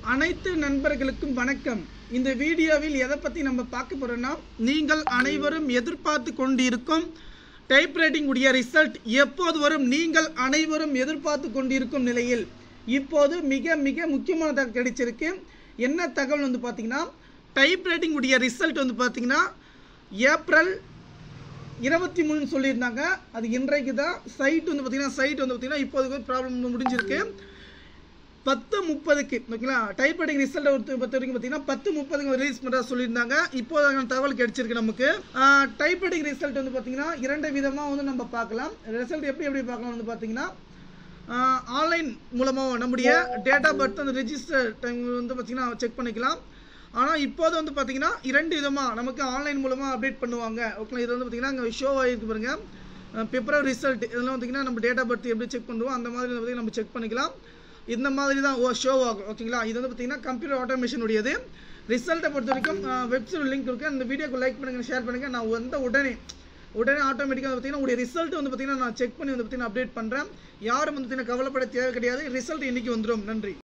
அனைத்து நண்பர்களுக்கும் வணக்கம் இந்த வீடியோவில் எதை பற்றி நம்ம பார்க்க போகிறோன்னா நீங்கள் அனைவரும் எதிர்பார்த்து கொண்டிருக்கும் டைப்ரைட்டிங் உடைய ரிசல்ட் எப்போது வரும் நீங்கள் அனைவரும் எதிர்பார்த்து கொண்டிருக்கும் நிலையில் இப்போது மிக மிக முக்கியமானதாக கிடைச்சிருக்கு என்ன தகவல் வந்து பார்த்தீங்கன்னா டைப்ரைட்டிங் உடைய ரிசல்ட் வந்து பார்த்தீங்கன்னா ஏப்ரல் இருபத்தி மூணு சொல்லியிருந்தாங்க அது இன்றைக்கு தான் சைட் வந்து பார்த்தீங்கன்னா சைட் வந்து பார்த்தீங்கன்னா இப்போதைக்கு ப்ராப்ளம் முடிஞ்சிருக்கு பத்து முப்பதுக்கு ஓகேங்களா டைப்ரைட்டிங் ரிசல்ட் பொறுத்த பொறுத்த வரைக்கும் பார்த்தீங்கன்னா பத்து முப்பதுக்கு ரிலீஸ் பண்ணுறதா சொல்லியிருந்தாங்க இப்போதான தகவல் கிடைச்சிருக்கு நமக்கு டைப்ரைட்டிங் ரிசல்ட் வந்து பார்த்தீங்கன்னா இரண்டு விதமாக வந்து நம்ம பார்க்கலாம் ரிசல்ட் எப்படி எப்படி பார்க்கலாம் வந்து பார்த்தீங்கன்னா ஆன்லைன் மூலமாக நம்முடைய டேட் ஆஃப் பர்த் அந்த ரெஜிஸ்டர் டைம் வந்து பார்த்தீங்கன்னா செக் பண்ணிக்கலாம் ஆனால் இப்போது வந்து பார்த்தீங்கன்னா இரண்டு விதமாக நமக்கு ஆன்லைன் மூலமாக அப்டேட் பண்ணுவாங்க ஓகே இது வந்து பார்த்தீங்கன்னா அங்கே ஷோ ஆகிருக்கு பாருங்க பிப்ரவரி ரிசல்ட் இதெல்லாம் பார்த்தீங்கன்னா நம்ம டேட் ஆஃப் பர்த் எப்படி செக் பண்ணுவோம் அந்த மாதிரி வந்து நம்ம செக் பண்ணிக்கலாம் இந்த மாதிரி தான் ஓ ஷோ ஆகும் ஓகேங்களா இது வந்து பார்த்தீங்கன்னா கம்ப்யூட்டர் ஆட்டோமேஷன் உடையது ரிசல்ட்டை பொறுத்த வரைக்கும் வெப்சைட் லிங்க் இருக்கு அந்த வீடியோக்கு லைக் பண்ணுங்க ஷேர் பண்ணுங்க நான் வந்த உடனே உடனே ஆட்டோமேட்டிக்காக பார்த்தீங்கன்னா உடைய ரிசல்ட் வந்து பார்த்தீங்கன்னா நான் செக் பண்ணி வந்து பார்த்தீங்கன்னா அப்டேட் பண்ணுறேன் யாரும் வந்து பார்த்தீங்கன்னா கவலைப்பட தேவை கிடையாது ரிசல்ட் இன்னைக்கு வந்துடும் நன்றி